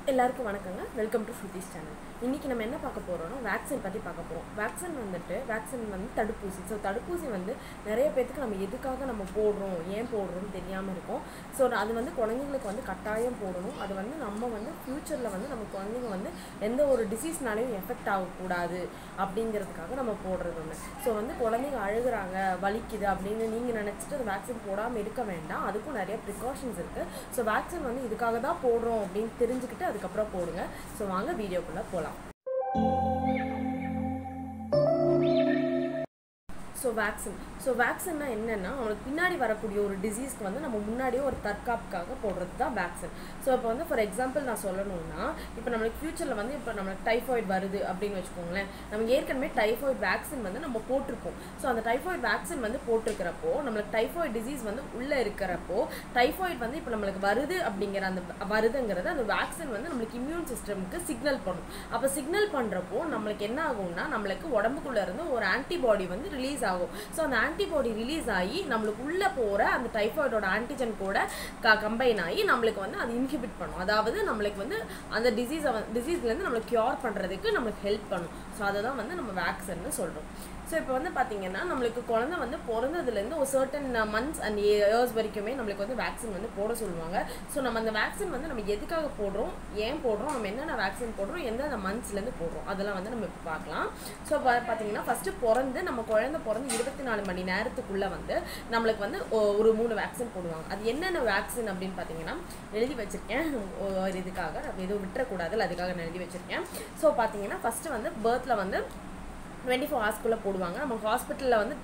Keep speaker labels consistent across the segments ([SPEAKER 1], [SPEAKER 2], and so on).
[SPEAKER 1] எல்லாருக்கும் வணக்கங்க welcome to ஸ்ருதிஸ் channel இன்றைக்கி நம்ம என்ன பார்க்க போகிறோம்னா வேக்சின் பற்றி பார்க்க போகிறோம் வேக்சின் வந்துட்டு வேக்சின் வந்து தடுப்பூசி ஸோ தடுப்பூசி வந்து நிறைய பேர்த்துக்கு நம்ம எதுக்காக நம்ம போடுறோம் ஏன் போடுறோம்னு தெரியாமல் இருக்கும் ஸோ அது வந்து குழந்தைங்களுக்கு வந்து கட்டாயம் போடணும் அது வந்து நம்ம வந்து ஃப்யூச்சரில் வந்து நம்ம குழந்தைங்க வந்து எந்த ஒரு டிசீஸ்னாலையும் எஃபெக்ட் ஆகக்கூடாது அப்படிங்கிறதுக்காக நம்ம போடுறது ஒன்று ஸோ வந்து குழந்தைங்க அழுகுறாங்க வலிக்குது அப்படின்னு நீங்கள் நினச்சிட்டு அந்த வேக்சின் போடாமல் இருக்க வேண்டாம் அதுக்கும் நிறைய ப்ரிகாஷன்ஸ் இருக்குது ஸோ வேக்சின் வந்து இதுக்காக தான் போடுறோம் அப்படின்னு தெரிஞ்சுக்கிட்டு அதுக்கப்புறம் போடுங்க ஸோ வாங்க வீடியோக்குள்ளே போகலாம் ஸோ வேக்சின் ஸோ வேக்சின்னா என்னென்னா அவங்களுக்கு பின்னாடி வரக்கூடிய ஒரு டிசீஸ்க்கு வந்து நம்ம முன்னாடியே ஒரு தற்காப்புக்காக போடுறது தான் வேக்சின் ஸோ இப்போ வந்து ஃபார் எக்ஸாம்பிள் நான் சொல்லணும்னா இப்போ நம்மளுக்கு ஃப்யூச்சரில் வந்து இப்போ நம்மளுக்கு டைஃபாய்டு வருது அப்படின்னு வச்சுக்கோங்களேன் நம்ம ஏற்கனவே டைஃபாய்டு வேக்சின் வந்து நம்ம போட்டிருப்போம் ஸோ அந்த டைஃபாய்டு வேக்சின் வந்து போட்டிருக்கிறப்போ நம்மளுக்கு டைஃபாய்டு டிசீஸ் வந்து உள்ளே இருக்கிறப்போ டைஃபாய்டு வந்து இப்போ நம்மளுக்கு வருது அப்படிங்கிற அந்த வருதுங்கிறது அந்த வேக்சின் வந்து நம்மளுக்கு இம்யூன் சிஸ்டமுக்கு சிக்னல் பண்ணும் அப்போ சிக்னல் பண்ணுறப்போ நம்மளுக்கு என்ன ஆகும்னா நம்மளுக்கு உடம்புக்குள்ளே இருந்து ஒரு ஆன்டிபாடி வந்து ரிலீஸ் ஆகும் ஸோ அந்த ஆன்டிபாடி ரிலீஸ் ஆகி நம்மளுக்கு உள்ளே போகிற அந்த டைஃபாய்டோட ஆன்டிஜன் கூட க கம்பைன் ஆகி நம்மளுக்கு வந்து அது இன்ஹிபிட் பண்ணும் அதாவது நம்மளுக்கு வந்து அந்த டிசீஸை டிசீஸ்லேருந்து நம்மளுக்கு க்யூர் பண்ணுறதுக்கு நம்மளுக்கு ஹெல்ப் பண்ணும் ஸோ அதை தான் வந்து நம்ம வேக்சின்னு சொல்கிறோம் ஸோ இப்போ வந்து பார்த்தீங்கன்னா நம்மளுக்கு குழந்தை வந்து பிறந்ததுலேருந்து ஒரு சர்டன் மந்த்ஸ் அண்ட் இயர்ஸ் வரைக்குமே நம்மளுக்கு வந்து வேக்சின் வந்து போட சொல்லுவாங்க ஸோ நம்ம அந்த வேக்சின் வந்து நம்ம எதுக்காக போடுறோம் ஏன் போடுறோம் நம்ம என்னென்ன வேக்சின் போடுறோம் எந்தெந்த மந்த்ஸ்லேருந்து போடுறோம் அதெல்லாம் வந்து நம்ம இப்போ பார்க்கலாம் ஸோ பார்த்தீங்கன்னா ஃபஸ்ட்டு பிறந்து நம்ம குழந்தை பிறந்து இருபத்தி நாலு மணி நேரத்துக்குள்ளே வந்து நம்மளுக்கு வந்து ஒரு மூணு வேக்சின் போடுவாங்க அது என்னென்ன வேக்சின் அப்படின்னு பார்த்தீங்கன்னா எழுதி வச்சுருக்கேன் ஒரு இதுக்காக நம்ம எதுவும் விட்டுறக்கூடாது அதுக்காக நான் எழுதி வச்சுருக்கேன் ஸோ பார்த்தீங்கன்னா ஃபஸ்ட்டு வந்து பேர்த்தில் வந்து டுவெண்ட்டி ஃபோர் ஹவர்ஸ்க்குள்ளே போடுவாங்க நம்ம ஹாஸ்பிட்டலில் வந்து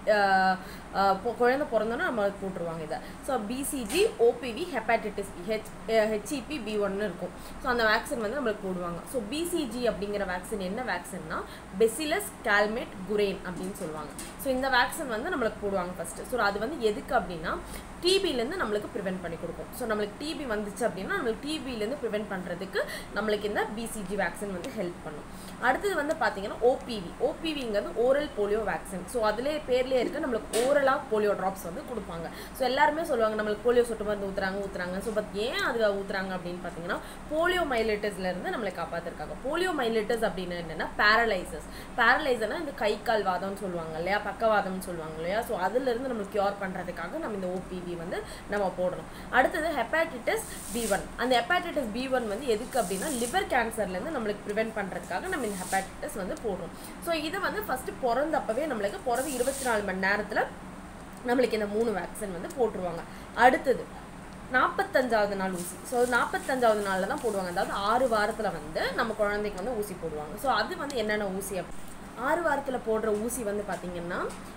[SPEAKER 1] குழந்தை பிறந்தோன்னா நம்ம போட்டுருவாங்க இதை so BCG OPV hepatitis B H HEB B ஒன்னு இருக்கும் ஸோ அந்த வேக்சின் வந்து நம்மளுக்கு போடுவாங்க ஸோ பிசிஜி அப்படிங்கிற வேக்சின் என்ன வேக்சின்னா பெசிலஸ் கால்மேட் குரேன் அப்படின்னு சொல்லுவாங்க ஸோ இந்த வேக்சின் வந்து நம்மளுக்கு போடுவாங்க ஃபஸ்ட்டு ஸோ அது வந்து எதுக்கு அப்படின்னா டிபிலேருந்து நம்மளுக்கு ப்ரிவென்ட் பண்ணி கொடுக்கும் ஸோ நம்மளுக்கு டிபி வந்துச்சு அப்படின்னா நம்மளுக்கு டிபிலேருந்து ப்ரிவென்ட் பண்ணுறதுக்கு நம்மளுக்கு இந்த பிசிஜி வேக்சின் வந்து ஹெல்ப் பண்ணும் அடுத்தது வந்து பார்த்தீங்கன்னா ஓபிவி ஓபிவிங்கிறது ஓரல் போலியோ வேக்சின் ஸோ அதிலே பேர்லேயே இருக்குது நம்மளுக்கு ஓரலாக போலியோ ட்ராப்ஸ் வந்து கொடுப்பாங்க ஸோ எல்லாருமே சொல்லுவாங்க நம்மளுக்கு போலியோ சொட்டு மருந்து ஊற்றுறாங்க ஊற்றுறாங்க ஸோ பட் ஏன் அது ஊற்றுறாங்க அப்படின்னு பார்த்தீங்கன்னா போலியோ மைலைட்டஸ்லேருந்து நம்மளை காப்பாற்றிருக்காங்க போலியோ மைலைட்டஸ் அப்படின்னு என்னென்னா பேரலைசஸ் பேரலைசர்னா இந்த கை கால் வாதம்னு சொல்லுவாங்க இல்லையா பக்கவாதம்னு சொல்லுவாங்க இல்லையா ஸோ அதுலேருந்து நம்மளுக்கு க்யூர் பண்ணுறதுக்காக நம்ம இந்த ஓபிவி வந்து நம்ம போடணும் அடுத்தது ஹெப்பாட்டிட்டிஸ் பி ஒன் அந்த ஹெப்பாட்டிட்டிஸ் பி ஒன் வந்து எதுக்கு அப்படின்னா லிவர் கேன்சர்லேருந்து நம்மளுக்கு ப்ரிவென்ட் பண்ணுறதுக்காக நம்ம இந்த ஹெப்பாட்டிட்டிஸ் வந்து போடுறோம் ஸோ இதை வந்து ஃபஸ்ட்டு பிறந்தப்பவே நம்மளுக்கு பிறந்து இருபத்தி நாலு மணி நேரத்தில் நம்மளுக்கு இந்த மூணு வேக்சின் வந்து போட்டுருவாங்க அடுத்தது நாற்பத்தஞ்சாவது நாள் ஊசி ஸோ நாற்பத்தஞ்சாவது நாளில் தான் போடுவாங்க அதாவது ஆறு வாரத்தில் வந்து நம்ம குழந்தைக்கு வந்து ஊசி போடுவாங்க ஸோ அது வந்து என்னென்ன ஊசி ஆறு வாரத்தில் போடுற ஊசி வந்து பார்த்திங்கன்னா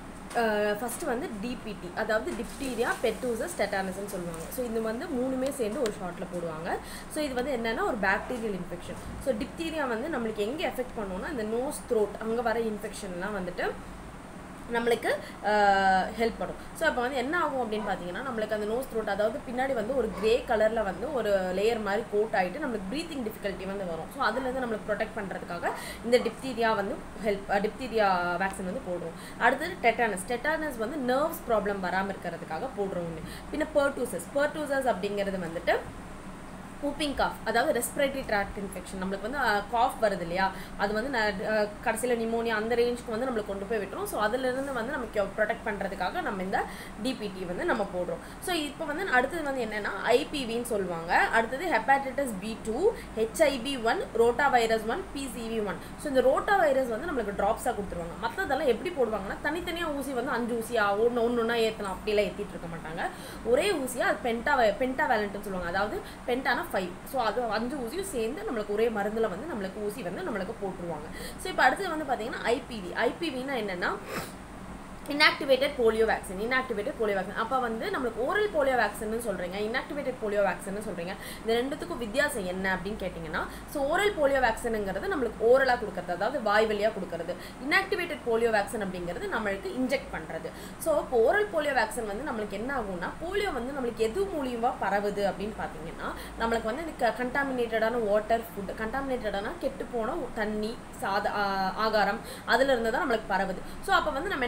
[SPEAKER 1] ஃபஸ்ட்டு வந்து டிபிடி அதாவது டிப்டீரியா பெட்டூசஸ் டெட்டானஸ்ன்னு சொல்லுவாங்க ஸோ இது வந்து மூணுமே சேர்ந்து ஒரு ஷார்ட்டில் போடுவாங்க ஸோ இது வந்து என்னென்னா ஒரு பாக்டீரியல் இன்ஃபெக்ஷன் ஸோ டிப்டீரியா வந்து நம்மளுக்கு எங்கே எஃபெக்ட் பண்ணோன்னா இந்த நோஸ் த்ரோட் அங்கே வர இன்ஃபெக்ஷன்லாம் வந்துட்டு நம்மளுக்கு ஹெல்ப் பண்ணும் ஸோ இப்போ வந்து என்ன ஆகும் அப்படின்னு பார்த்தீங்கன்னா நம்மளுக்கு அந்த நோஸ் த்ரோட் அதாவது பின்னாடி வந்து ஒரு கிரே கலரில் வந்து ஒரு லேயர் மாதிரி கோட் ஆகிட்டு நம்மளுக்கு ப்ரீத்திங் டிஃபிகல்ட்டி வந்து வரும் ஸோ அதுலேருந்து நம்மளுக்கு ப்ரொடெக்ட் பண்ணுறதுக்காக இந்த டிப்தீரியா வந்து ஹெல்ப் டிப்தீரியா வேக்சின் வந்து போடுறோம் அடுத்தது டெட்டானஸ் டெட்டானஸ் வந்து நர்வ்ஸ் ப்ராப்ளம் வராமல் இருக்கிறதுக்காக போடுறோம் ஒன்று பின்ன பர்டூசஸ் பர்டூசஸ் அப்படிங்கிறது வந்துட்டு கூப்பிங் காஃப் அதாவது ரெஸ்பிரேட்டரி ட்ராக்ட் இன்ஃபெக்ஷன் நம்மளுக்கு வந்து காஃப் வருது இல்லையா அது வந்து கடைசியில் நிமோனியா அந்த ரேஞ்சுக்கு வந்து நம்மளுக்கு கொண்டு போய் விட்டுரும் ஸோ அதுலேருந்து வந்து நமக்கு ப்ரொடெக்ட் பண்ணுறதுக்காக நம்ம இந்த டிபிடி வந்து நம்ம போடுறோம் ஸோ இப்போ வந்து அடுத்தது வந்து என்னென்னா ஐபிவின்னு சொல்லுவாங்க அடுத்தது hepatitis B two HIB one rotavirus one PCV one so இந்த ரோட்டா வைரஸ் வந்து நம்மளுக்கு ட்ராப்ஸாக கொடுத்துருவாங்க மற்றதெல்லாம் எப்படி போடுவாங்கன்னா தனித்தனியாக ஊசி வந்து அஞ்சு ஊசியா ஒன்று ஒன்று ஒன்றா ஏற்றலாம் அப்படிலாம் ஏற்றிட்டு இருக்க மாட்டாங்க ஒரே ஊசியாக அது பென்டா பென்டா வேலண்ட்னு சொல்லுவாங்க அதாவது பென்டானா ஃபைவ் ஸோ அது அஞ்சு ஊசியும் சேர்ந்து நம்மளுக்கு ஒரே மருந்தில் வந்து நம்மளுக்கு ஊசி வந்து நம்மளுக்கு போட்டுருவாங்க ஸோ இப்போ அடுத்தது வந்து பார்த்தீங்கன்னா ஐபிவி ஐபிவினா என்னென்னா inactivated polio vaccine inactivated polio vaccine அப்போ வந்து நம்மளுக்கு ஓரல் போலியோ வேக்சின்னு சொல்கிறீங்க இன்ஆக்டிவேட்டட் போலியோ வேக்சின்னு சொல்கிறீங்க இந்த ரெண்டுத்துக்கும் வித்தியாசம் என்ன அப்படின்னு கேட்டிங்கன்னா ஸோ ஓரல் போலியோ வேக்சினுங்கிறது நம்மளுக்கு ஓரலாக கொடுக்குறது அதாவது வாய் வழியாக கொடுக்குறது இன்ஆக்டிவேட்டட் போலியோ வேக்சின் அப்படிங்கிறது நம்மளுக்கு இன்ஜெக்ட் பண்ணுறது ஸோ இப்போ ஓரல் போலியோ வேக்சின் வந்து நம்மளுக்கு என்ன ஆகும்னா போலியோ வந்து நம்மளுக்கு எது மூலியமாக பரவுது அப்படின்னு பார்த்தீங்கன்னா நம்மளுக்கு வந்து இந்த கண்டாமினேட்டடான வாட்டர் ஃபுட் கண்டாமினேட்டடான கெட்டு போன தண்ணி சாத ஆகாரம் அதுல இருந்து தான் நம்மளுக்கு பரவுது ஸோ அப்போ வந்து நம்ம என்ன ஆகும்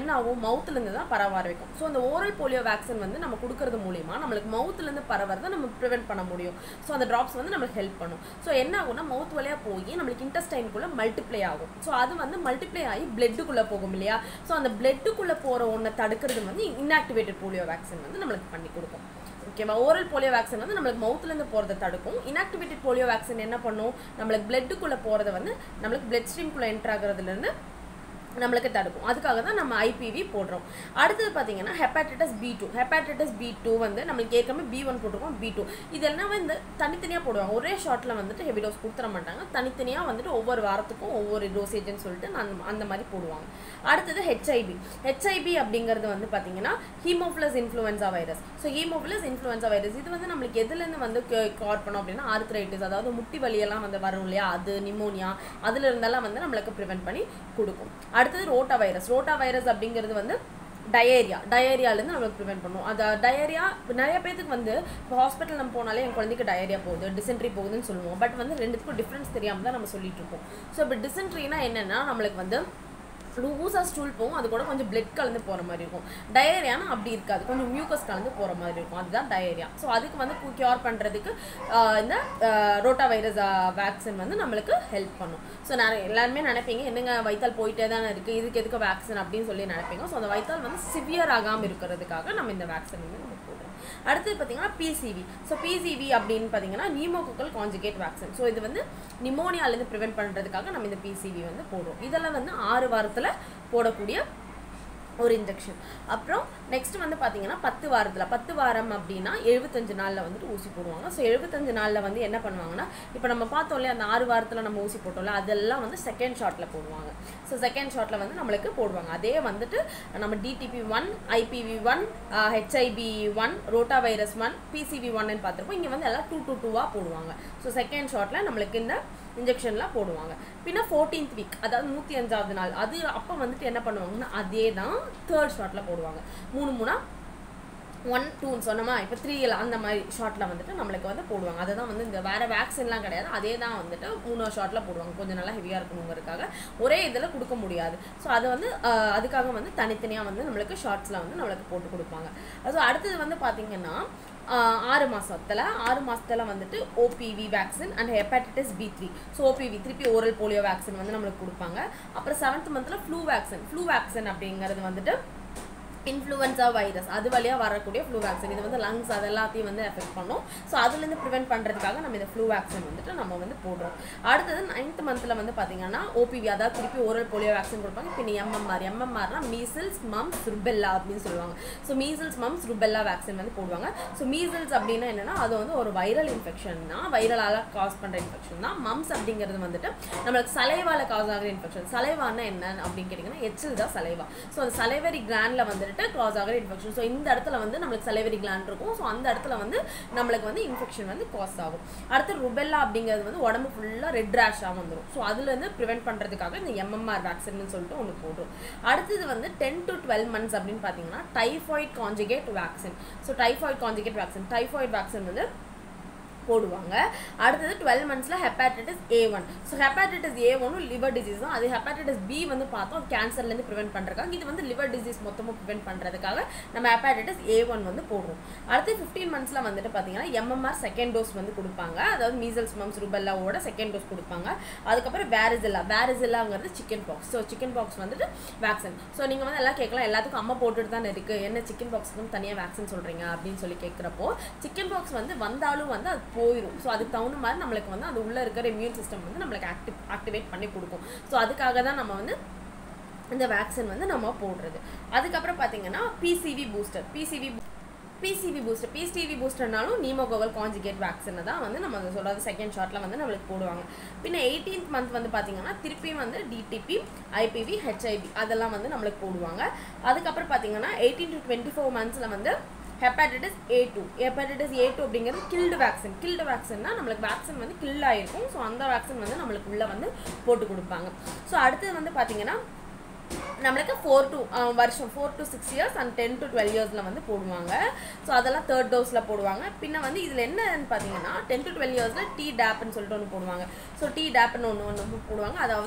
[SPEAKER 1] மவுத்துலேருந்து தான் பரவ ஆரம்பிக்கும் ஸோ அந்த ஓரல் போலியோ வேக்சின் வந்து நம்ம கொடுக்கறது மூலியமா நம்மளுக்கு மவுத்துலேருந்து பரவறதை நம்ம ப்ரிவென்ட் பண்ண முடியும் ஸோ அந்த ட்ராப்ஸ் வந்து நம்மளுக்கு ஹெல்ப் பண்ணும் ஸோ என்ன ஆகும்னா மவுத் வழியாக போய் நம்மளுக்கு இன்டெஸ்டைனுக்குள்ளே மல்டிப்ளை ஆகும் ஸோ அது வந்து மல்டிப்ளை ஆகி பிளட்டுக்குள்ளே போகும் இல்லையா ஸோ அந்த பிளட்டுக்குள்ளே போகிற ஒன்றை தடுக்கிறது வந்து இன்ஆக்டிவேட்டட் போலியோ வேக்சின் வந்து நம்மளுக்கு பண்ணி கொடுக்கும் ஓகேவா ஓரல் போலியோ வேக்சின் வந்து நம்மளுக்கு மவுத்துலேருந்து போகிறத தடுக்கும் இன்ஆக்டிவேட்டட் போலியோ வேக்சின் என்ன பண்ணும் நம்மளுக்கு பிளட்டுக்குள்ளே போகிறத வந்து நம்மளுக்கு பிளட் ஸ்ட்ரீம்குள்ளே என்ட்ரு ஆகுறதுலேருந்து நம்மளுக்கு தடுக்கும் அதுக்காக தான் நம்ம ஐபிவி போடுறோம் அடுத்தது பார்த்தீங்கன்னா hepatitis B two hepatitis B two வந்து நம்மளுக்கு ஏற்கனவே பி ஒன் போட்டிருக்கோம் பி டூ இதெல்லாம் வந்து தனித்தனியாக போடுவாங்க ஒரே ஷார்ட்டில் வந்துட்டு ஹெவி டோஸ் கொடுத்துட மாட்டாங்க தனித்தனியாக வந்துட்டு ஒவ்வொரு வாரத்துக்கும் ஒவ்வொரு டோசேஜ்னு சொல்லிட்டு நான் அந்த மாதிரி போடுவாங்க அடுத்தது ஹெச்ஐபி ஹெச்ஐபி அப்படிங்கிறது வந்து பார்த்தீங்கன்னா haemophilus influenza virus so haemophilus influenza virus இது வந்து நம்மளுக்கு எதுலேருந்து வந்து கார் பண்ணோம் அப்படின்னா ஆர்த்ரைட்டிஸ் அதாவது முட்டி வலியெல்லாம் வந்து வரும் இல்லையா அது நிமோனியா அதில் இருந்தெல்லாம் வந்து நம்மளுக்கு ப்ரிவென்ட் பண்ணி கொடுக்கும் அடுத்தது ரோட்டா வைரஸ் ரோட்டா வைரஸ் அப்படிங்கிறது வந்து டயேரியா டயேரியாலேருந்து நம்மளுக்கு ப்ரிவென்ட் பண்ணும் அது டயேரியா நிறைய பேத்துக்கு வந்து இப்போ ஹாஸ்பிட்டல் நம்ம போனாலே என் குழந்தைக்கு டயேரியா போகுது டிசென்ட்ரி போகுதுன்னு சொல்லுவோம் பட் வந்து ரெண்டுத்துக்கும் டிஃப்ரென்ஸ் தெரியாமல் தான் நம்ம சொல்லிட்டு இருக்கோம் ஸோ இப்போ டிசென்ட்ரினா என்னென்னா நம்மளுக்கு வந்து லூஸாக ஸ்டூல் போகும் அது கூட கொஞ்சம் பிளட் கலந்து போகிற மாதிரி இருக்கும் டயேரியானா அப்படி இருக்காது கொஞ்சம் மியூக்கஸ் கலந்து போகிற மாதிரி இருக்கும் அதுதான் டயேரியா ஸோ அதுக்கு வந்து க்யூர் பண்ணுறதுக்கு இந்த ரோட்டா வைரஸ் வேக்சின் வந்து நம்மளுக்கு ஹெல்ப் பண்ணும் ஸோ நிறைய எல்லாருமே நினைப்பீங்க என்னங்க வைத்தால் போயிட்டே தானே இருக்குது இதுக்கு எதுக்கு வேக்சின் அப்படின்னு சொல்லி நினைப்பீங்க ஸோ அந்த வைத்தால் வந்து சிவியர் ஆகாமல் இருக்கிறதுக்காக நம்ம இந்த வேக்சின் வந்து நம்ம போடுறோம் அடுத்தது பார்த்தீங்கன்னா பிசிவி ஸோ பிசிவி அப்படின்னு பார்த்தீங்கன்னா நியூமோகோக்கல் கான்ஜுகேட் வேக்சின் ஸோ இது வந்து நிமோனியாலேருந்து ப்ரிவென்ட் பண்ணுறதுக்காக நம்ம இந்த பிசிவி வந்து போடுறோம் இதெல்லாம் வந்து ஆறு வாரத்தில் போடக்கூடிய ஒரு இன்ஜெக்ஷன் அப்புறம் நெக்ஸ்ட் வந்து பார்த்தீங்கன்னா பத்து வாரத்தில் பத்து வாரம் அப்படின்னா எழுபத்தஞ்சு நாளில் வந்துட்டு ஊசி போடுவாங்க ஸோ எழுபத்தஞ்சு நாளில் வந்து என்ன பண்ணுவாங்கன்னா இப்போ நம்ம பார்த்தோம்ல அந்த ஆறு வாரத்தில் நம்ம ஊசி போட்டோம்ல அதெல்லாம் வந்து செகண்ட் ஷாட்டில் போடுவாங்க ஸோ செகண்ட் ஷாட்டில் வந்து நம்மளுக்கு போடுவாங்க அதே வந்துட்டு நம்ம DTP one IPV one HIB one rotavirus one PCV ஒன்னு பார்த்துருப்போம் இங்கே வந்து எல்லாம் டூ டூ டூவாக போடுவாங்க ஸோ செகண்ட் ஷாட்டில் நம்மளுக்கு இந்த இன்ஜெக்ஷன்லாம் போடுவாங்க பின்ன ஃபோர்டீன்த் வீக் அதாவது நூற்றி அஞ்சாவது நாள் அது அப்போ வந்துட்டு என்ன பண்ணுவாங்கன்னா அதே தான் தேர்ட் ஷாட்டில் போடுவாங்க மூணு மூணா ஒன் டூன்னு சொன்னோமா இப்போ த்ரீ அந்த மாதிரி ஷார்ட்டில் வந்துட்டு நம்மளுக்கு வந்து போடுவாங்க அதுதான் வந்து இந்த வேறு வேக்சின்லாம் கிடையாது அதே தான் வந்துட்டு மூணு ஷார்ட்டில் போடுவாங்க கொஞ்சம் நல்லா ஹெவியாக இருக்கணுங்கிறதுக்காக ஒரே இதில் கொடுக்க முடியாது ஸோ அது வந்து அதுக்காக வந்து தனித்தனியாக வந்து நம்மளுக்கு ஷார்ட்ஸில் வந்து நம்மளுக்கு போட்டு கொடுப்பாங்க ஸோ அடுத்தது வந்து பார்த்திங்கன்னா ஆறு மாதத்தில் ஆறு மாதத்தில் வந்துட்டு OPV vaccine and hepatitis B three so OPV திருப்பி ஓரல் போலியோ வேக்சின் வந்து நம்மளுக்கு கொடுப்பாங்க அப்புறம் செவன்த் மந்தில் ஃப்ளூ வேக்சின் ஃப்ளூ வேக்சின் அப்படிங்கிறது வந்துட்டு இன்ஃப்ளூயன்ஸா வைரஸ் அது வழியாக வரக்கூடிய ஃப்ளூ வேக்சின் இது வந்து லங்ஸ் அது எல்லாத்தையும் வந்து எஃபெக்ட் பண்ணும் ஸோ அதுலேருந்து ப்ரிவென்ட் பண்ணுறதுக்காக நம்ம இந்த ஃப்ளூ வேக்சின் வந்துட்டு நம்ம வந்து போடுறோம் அடுத்தது நைன்த் மந்தில் வந்து பார்த்தீங்கன்னா ஓபிவி அதாவது திருப்பி ஓரல் போலியோ வேக்சின் கொடுப்பாங்க இப்போ எம்எம்ஆர் எம்எம்ஆர்னா மீசல்ஸ் மம்ஸ் ருபெல்லா அப்படின்னு சொல்லுவாங்க so measles mumps rubella vaccine வந்து போடுவாங்க ஸோ மீசல்ஸ் அப்படின்னா என்னன்னா அது வந்து ஒரு வைரல் இன்ஃபெக்ஷன் தான் வைரலால் காஸ் பண்ணுற இன்ஃபெக்ஷன் தான் மம்ஸ் அப்படிங்கிறது வந்துட்டு நம்மளுக்கு சலைவால காஸ் ஆகிற இன்ஃபெக்ஷன் சலைவானா என்ன அப்படின்னு கேட்டிங்கன்னா எச்சில் தான் சலைவா ஸோ அந்த சலைவரி கிளாண்டில் வந்துட்டு காஸ் ஆகிற இன்ஃபெக்ஷன் ஸோ இந்த இடத்துல வந்து நம்மளுக்கு சலைவரி கிளாண்ட் இருக்கும் ஸோ அந்த இடத்துல வந்து நம்மளுக்கு வந்து இன்ஃபெக்ஷன் வந்து காஸ் ஆகும் அடுத்து ருபெல்லா அப்படிங்கிறது வந்து உடம்பு ஃபுல்லாக ரெட் ரேஷாக வந்துடும் ஸோ அதுலேருந்து ப்ரிவென்ட் பண்ணுறதுக்காக இந்த எம்எம்ஆர் வேக்சின்னு சொல்லிட்டு ஒன்று போடுறோம் அடுத்தது வந்து டென் டு டுவெல் மந்த்ஸ் அப்படின்னு பார்த்தீங்கன்னா typhoid conjugate vaccine so typhoid conjugate vaccine typhoid vaccine வந்து போடுவாங்க அடுத்தது டுவெல் மந்த்ஸில் hepatitis A one so hepatitis A ஒன்னும் லிவர் டிசீஸ் தான் அது ஹெப்பாட்டிட்டிஸ் பி வந்து பார்த்தோம் கேன்சர்லேருந்து ப்ரிவென்ட் பண்ணுறதுக்காக இது வந்து லிவர் டிசீஸ் மொத்தமாக ப்ரிவென்ட் பண்ணுறதுக்காக நம்ம ஹெப்பாட்டிட்டிஸ் ஏ ஒன் வந்து போடுறோம் அடுத்து ஃபிஃப்டீன் மந்த்ஸில் வந்துட்டு பார்த்தீங்கன்னா எம்எம்ஆர் செகண்ட் டோஸ் வந்து கொடுப்பாங்க அதாவது மீசல்ஸ் மம்ஸ் ருபெல்லாவோட செகண்ட் டோஸ் கொடுப்பாங்க அதுக்கப்புறம் வேரிசில்லா வேரிசில்லாங்கிறது chickenpox so chickenpox வந்துட்டு வேக்சின் ஸோ நீங்கள் வந்து எல்லாம் கேட்கலாம் எல்லாத்துக்கும் அம்மா போட்டுட்டு தான் இருக்குது என்ன சிக்கன் பாக்ஸ்க்கு தனியாக வேக்சின் சொல்கிறீங்க அப்படின்னு சொல்லி கேட்குறப்போ சிக்கன் பாக்ஸ் வந்து வந்தாலும் வந்து அது போயிடும் ஸோ அதுக்கு தகுந்த மாதிரி நம்மளுக்கு வந்து அது உள்ளே இருக்கிற இம்யூன் சிஸ்டம் வந்து நம்மளுக்கு ஆக்டிவ் ஆக்டிவேட் பண்ணி கொடுக்கும் ஸோ அதுக்காக தான் நம்ம வந்து இந்த வேக்சின் வந்து நம்ம போடுறது அதுக்கப்புறம் பார்த்தீங்கன்னா PCV booster PCV PCV booster PCV பூஸ்டர்னாலும் நீமோகோவல் கான்ஜுகேட் வேக்சினை தான் வந்து நம்ம அதை சொல்கிறது செகண்ட் ஷாட்டில் வந்து நம்மளுக்கு போடுவாங்க பின்ன எயிட்டீன்த் மந்த் வந்து பார்த்தீங்கன்னா திருப்பியும் வந்து டிடிபி ஐபிவி ஹெச்ஐவி அதெல்லாம் வந்து நம்மளுக்கு போடுவாங்க அதுக்கப்புறம் பார்த்தீங்கன்னா eighteen to twenty four months வந்து hepatitis A two hepatitis A two அப்படிங்கிறது கில்டு வேக்சின் கில்டு வேக்சின்னா நம்மளுக்கு வேக்சின் வந்து கில் ஆகிருக்கும் ஸோ அந்த வேக்சின் வந்து நம்மளுக்கு உள்ளே வந்து போட்டு கொடுப்பாங்க ஸோ அடுத்தது வந்து பார்த்தீங்கன்னா நம்மளுக்கு ஃபோர் டு வருஷம் four to six years and ten to twelve இயர்ஸில் வந்து போடுவாங்க ஸோ அதெல்லாம் தேர்ட் டோஸில் போடுவாங்க பின்ன வந்து இதில் என்னன்னு பார்த்தீங்கன்னா டென் டு டுவெல் இயர்ஸில் டீ டேப்னு சொல்லிட்டு ஒன்று போடுவாங்க ஸோ டீ டேப்னு ஒன்று ஒன்று போடுவாங்க அதாவது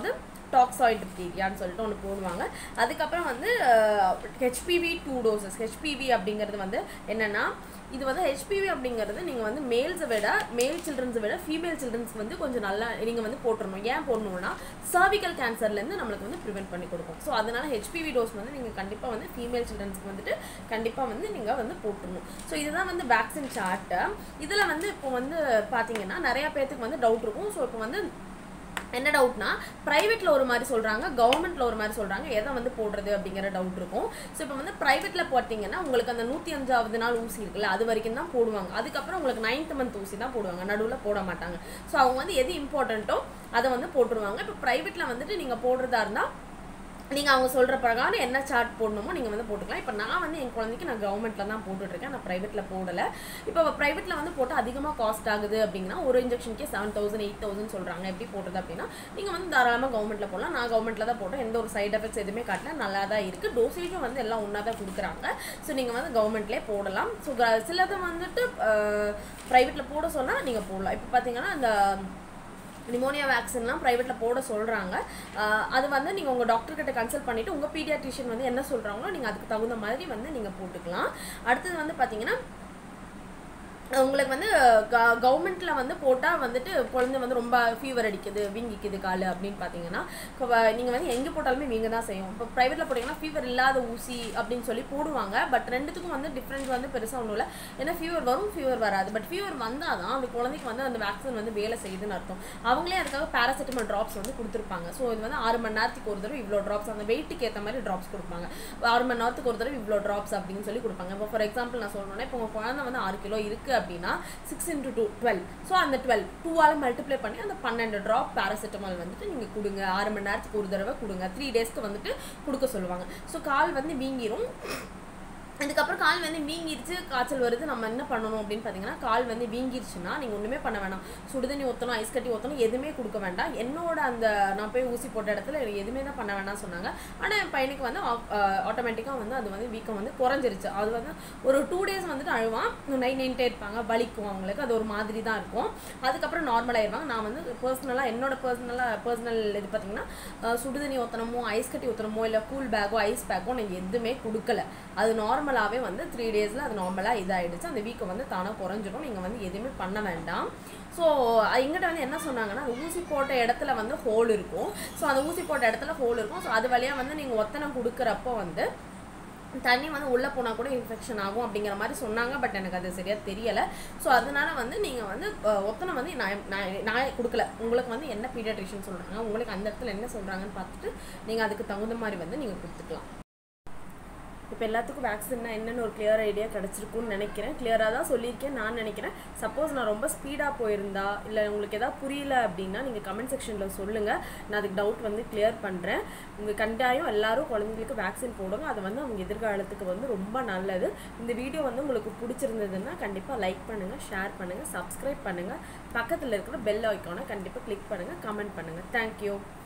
[SPEAKER 1] டாக்ஸாய்டு டிப்தீரியான்னு சொல்லிட்டு ஒன்று போடுவாங்க அதுக்கப்புறம் வந்து ஹெச்பிவி டூ டோசஸ் ஹெச்பிவி அப்படிங்கிறது வந்து என்னென்னா இது வந்து ஹெச்பிவி அப்படிங்கிறது நீங்கள் வந்து மேல்ஸை விட மேல் சில்ட்ரன்ஸை விட ஃபீமேல் சில்ட்ரன்ஸ்க்கு வந்து கொஞ்சம் நல்லா நீங்கள் வந்து போட்டுறணும் ஏன் போடணும்னா சர்விக்கல் கேன்சர்லேருந்து நம்மளுக்கு வந்து ப்ரிவென்ட் பண்ணி கொடுக்கும் ஸோ அதனால ஹெச்பிவி டோஸ் வந்து நீங்கள் கண்டிப்பாக வந்து ஃபீமேல் சில்ட்ரன்ஸ்க்கு வந்துட்டு கண்டிப்பாக வந்து நீங்கள் வந்து போட்டுடணும் ஸோ இதுதான் வந்து வேக்சின் சார்ட்டு இதில் வந்து இப்போ வந்து பார்த்தீங்கன்னா நிறையா பேர்த்துக்கு வந்து டவுட் இருக்கும் ஸோ இப்போ வந்து என்ன டவுட்னா ப்ரைவேட்டில் ஒரு மாதிரி சொல்கிறாங்க கவர்மெண்ட்டில் ஒரு மாதிரி சொல்கிறாங்க எதை வந்து போடுறது அப்படிங்கிற டவுட் இருக்கும் ஸோ இப்போ வந்து ப்ரைவேட்டில் போட்டிங்கன்னா உங்களுக்கு அந்த நூற்றி அஞ்சாவது நாள் ஊசி இருக்குல்ல அது வரைக்கும் தான் போடுவாங்க அதுக்கப்புறம் உங்களுக்கு நைன்த் மந்த் ஊசி தான் போடுவாங்க நடுவில் போட மாட்டாங்க ஸோ அவங்க வந்து எது இம்பார்ட்டண்ட்டோ அதை வந்து போட்டுருவாங்க இப்போ ப்ரைவேட்டில் வந்துட்டு நீங்கள் போடுறதா இருந்தால் நீங்கள் அவங்க சொல்கிற பிரகாரம் என்ன சார்ட் போடணுமோ நீங்கள் வந்து போட்டுக்கலாம் இப்போ நான் வந்து என் குழந்தைக்கு நான் கவர்மெண்ட்டில் தான் போட்டுட்ருக்கேன் நான் ப்ரைவேட்டில் போடலை இப்போ ப்ரைவேட்டில் வந்து போட்டால் அதிகமாக காஸ்ட் ஆகுது அப்படின்னா ஒரு இன்ஜெக்ஷனுக்கே செவன் தௌசண்ட் எயிட் தௌசண்ட் சொல்கிறாங்க எப்படி போடுறது அப்படின்னா நீங்கள் வந்து தாராளமாக கவர்மெண்ட்டில் போடலாம் நான் கவர்மெண்ட்டில் தான் போட்டேன் எந்த ஒரு சைட் எஃபெக்ட்ஸ் எதுவுமே காட்டல நல்லா தான் இருக்குது டோசேஜும் வந்து எல்லாம் ஒன்றா தான் கொடுக்குறாங்க ஸோ நீங்கள் வந்து கவர்மெண்ட்லேயே போடலாம் ஸோ சிலது வந்துட்டு ப்ரைவேட்டில் போட சொன்னால் நீங்கள் போடலாம் இப்போ பார்த்தீங்கன்னா அந்த நிமோனியா வேக்சின்லாம் ப்ரைவேட்டில் போட சொல்கிறாங்க அது வந்து நீங்கள் உங்கள் டாக்டர் கிட்ட கன்சல்ட் பண்ணிவிட்டு உங்கள் பீடியாட்ரிஷியன் வந்து என்ன சொல்கிறாங்களோ நீங்கள் அதுக்கு தகுந்த மாதிரி வந்து நீங்கள் போட்டுக்கலாம் அடுத்தது வந்து பார்த்தீங்கன்னா உங்களுக்கு வந்து கவர்மெண்ட்டில் வந்து போட்டால் வந்துட்டு குழந்தை வந்து ரொம்ப ஃபீவர் அடிக்குது வீங்கிக்குது கால் அப்படின்னு பார்த்தீங்கன்னா நீங்கள் வந்து எங்கே போட்டாலுமே வீங்க தான் செய்யும் இப்போ ப்ரைவேட்டில் போட்டிங்கன்னா ஃபீவர் இல்லாத ஊசி அப்படின்னு சொல்லி போடுவாங்க பட் ரெண்டுத்துக்கும் வந்து டிஃப்ரென்ஸ் வந்து பெருசாக ஒன்றும் இல்லை ஏன்னா ஃபீவர் வரும் ஃபீவர் வராது பட் ஃபீவர் வந்தால் தான் அந்த குழந்தைக்கு வந்து அந்த வேக்சின் வந்து வேலை செய்யுதுன்னு அர்த்தம் அவங்களே அதுக்காக பேராசிட்டமல் ட்ராப்ஸ் வந்து கொடுத்துருப்பாங்க ஸோ இது வந்து ஆறு மணி நேரத்துக்கு ஒரு தடவை இவ்வளோ ட்ராப்ஸ் அந்த வெயிட்டுக்கு ஏற்ற மாதிரி ட்ராப்ஸ் கொடுப்பாங்க ஆறு மணி நேரத்துக்கு ஒரு தடவை இவ்வளோ ட்ராப்ஸ் அப்படின்னு சொல்லி கொடுப்பாங்க இப்போ ஃபார் எக்ஸாம்பிள் நான் சொல்லணும்னா இப்போ உங்கள் குழந்தை வந்து ஆறு கிலோ இருக்குது அப்படின்னா six into two twelve so அந்த டுவெல் டூவால் மல்டிப்ளை பண்ணி அந்த பன்னெண்டு ட்ராப் பேராசிட்டமால் வந்துட்டு நீங்கள் கொடுங்க ஆறு மணி நேரத்துக்கு ஒரு தடவை கொடுங்க த்ரீ டேஸ்க்கு வந்துட்டு கொடுக்க சொல்லுவாங்க ஸோ கால் வந்து வீங்கிரும் இதுக்கப்புறம் கால் வந்து வீங்கிருச்சு காய்ச்சல் வருது நம்ம என்ன பண்ணணும் அப்படின்னு பார்த்தீங்கன்னா கால் வந்து வீங்கிருச்சுன்னா நீங்கள் ஒன்றுமே பண்ண வேணாம் சுடுதண்ணி ஊற்றணும் ஐஸ் கட்டி ஊற்றணும் எதுவுமே கொடுக்க வேண்டாம் என்னோட அந்த நான் போய் ஊசி போட்ட இடத்துல எதுவுமே தான் பண்ண வேணாம் சொன்னாங்க ஆனால் என் பையனுக்கு வந்து ஆட்டோமேட்டிக்காக வந்து அது வந்து வீக்கம் வந்து குறைஞ்சிருச்சு அது வந்து ஒரு டூ டேஸ் வந்துட்டு அழுவான் நைட் நைன்ட்டே இருப்பாங்க வலிக்கும் அவங்களுக்கு அது ஒரு மாதிரி தான் இருக்கும் அதுக்கப்புறம் நார்மல் ஆயிடுவாங்க நான் வந்து பர்சனலாக என்னோட பர்சனலாக பர்சனல் இது பார்த்தீங்கன்னா சுடுதண்ணி ஊற்றணுமோ ஐஸ் கட்டி ஊற்றணுமோ இல்லை கூல் பேக்கோ ஐஸ் பேக்கோ நான் எதுவுமே கொடுக்கல அது நார்மல் நார்மலாகவே வந்து த்ரீ டேஸில் அது நார்மலாக இதாகிடுச்சு அந்த வீக்கம் வந்து தானாக குறைஞ்சிடும் நீங்கள் வந்து எதுவுமே பண்ண வேண்டாம் ஸோ எங்கிட்ட வந்து என்ன சொன்னாங்கன்னா அந்த ஊசி போட்ட இடத்துல வந்து ஹோல் இருக்கும் ஸோ அந்த ஊசி போட்ட இடத்துல ஹோல் இருக்கும் ஸோ அது வழியாக வந்து நீங்கள் ஒத்தனை கொடுக்குறப்போ வந்து தண்ணி வந்து உள்ளே போனால் கூட இன்ஃபெக்ஷன் ஆகும் அப்படிங்கிற மாதிரி சொன்னாங்க பட் எனக்கு அது சரியாக தெரியலை ஸோ அதனால வந்து நீங்கள் வந்து ஒத்தனை வந்து நான் நான் நான் கொடுக்கல உங்களுக்கு வந்து என்ன பீடியாட்ரிஷன் சொல்கிறாங்க உங்களுக்கு அந்த இடத்துல என்ன சொல்கிறாங்கன்னு பார்த்துட்டு நீங்கள் அதுக்கு தகுந்த மாதிரி வந்து நீங்கள் கொடுத்துக்கலாம் இப்போ எல்லாத்துக்கும் வேக்சின்னா என்னென்னு ஒரு கிளியர் ஐடியா கிடச்சிருக்குன்னு நினைக்கிறேன் கிளியராக தான் சொல்லியிருக்கேன் நான் நினைக்கிறேன் சப்போஸ் நான் ரொம்ப ஸ்பீடாக போயிருந்தா இல்லை உங்களுக்கு எதாவது புரியல அப்படின்னா நீங்கள் கமெண்ட் செக்ஷனில் சொல்லுங்கள் நான் அதுக்கு டவுட் வந்து கிளியர் பண்ணுறேன் உங்கள் கண்டாயம் எல்லாரும் குழந்தைங்களுக்கு வேக்சின் போடுங்க அது வந்து அவங்க எதிர்காலத்துக்கு வந்து ரொம்ப நல்லது இந்த வீடியோ வந்து உங்களுக்கு பிடிச்சிருந்ததுன்னா கண்டிப்பாக லைக் பண்ணுங்கள் ஷேர் பண்ணுங்கள் சப்ஸ்கிரைப் பண்ணுங்கள் பக்கத்தில் இருக்கிற பெல் ஐக்கானை கண்டிப்பாக கிளிக் பண்ணுங்கள் கமெண்ட் பண்ணுங்கள் தேங்க்யூ